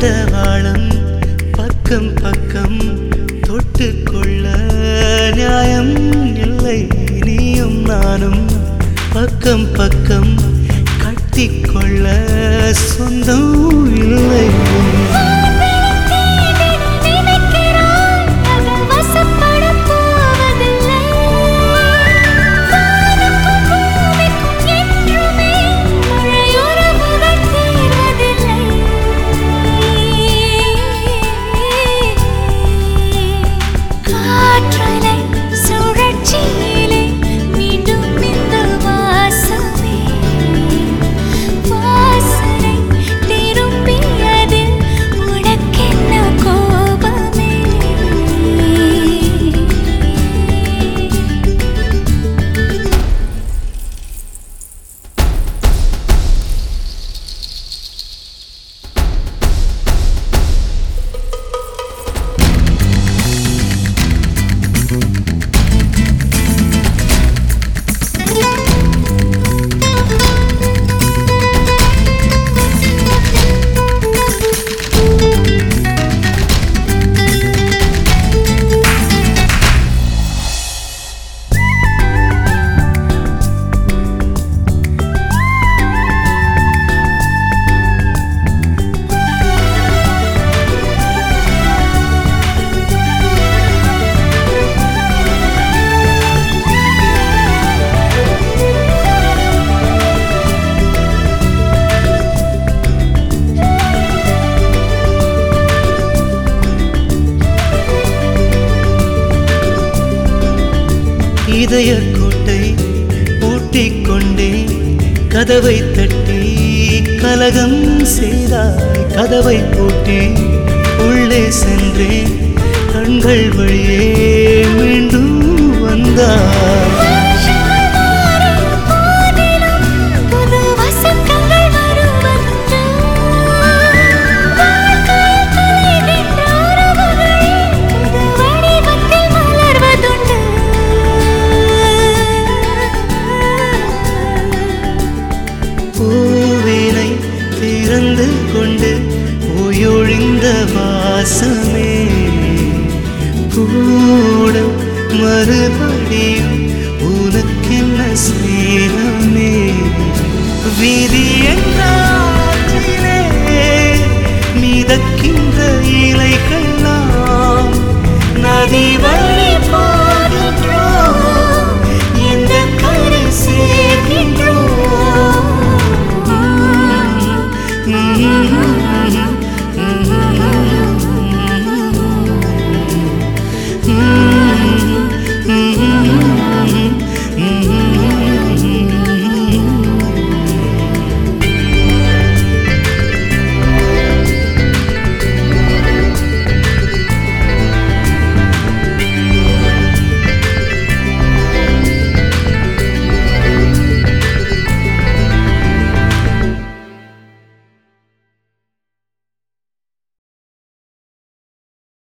தண்டவாளம் பக்கம் பக்கம் தொட்டுக்கொள்ள நியாயம் இல்லை நீயும் நானும் பக்கம் பக்கம் கட்டிக்கொள்ள சொந்தம் இல்லை நினைக்கிறாய் அது வசப்படப் போவதில்லை வானுக்கும் பூமிக்கும் என்றுமே மழையுறவுகள் தீர்வதில்லை காற்றலை சுழற்சியிலே மீண்டும் இந்த வாசமே வாசனை திரும்பியதில் உனக்கென்ன கோபமே இதய கோட்டை பூட்டிக் கொண்டே கதவை தட்டி கலகம் செய்தாய் கதவை பூட்டி உள்ளே சென்றேன் கண்கள் வழியே மீண்டும் வந்தாய் புது வசந்தங்கள் வருவதுண்டு வாழ்க்கையில் தொலைகின்ற உறவுகள் புது வடிவத்தில் மலர்வதுண்டு பூவினை திறந்து கொண்டு போயொழிந்த வாசமே கூட மறுபடியும் உனக்கென்ன சேரமே விதி என்றாற்றிலே மிதக்கின்ற இலைகள் நாம் நதி வழி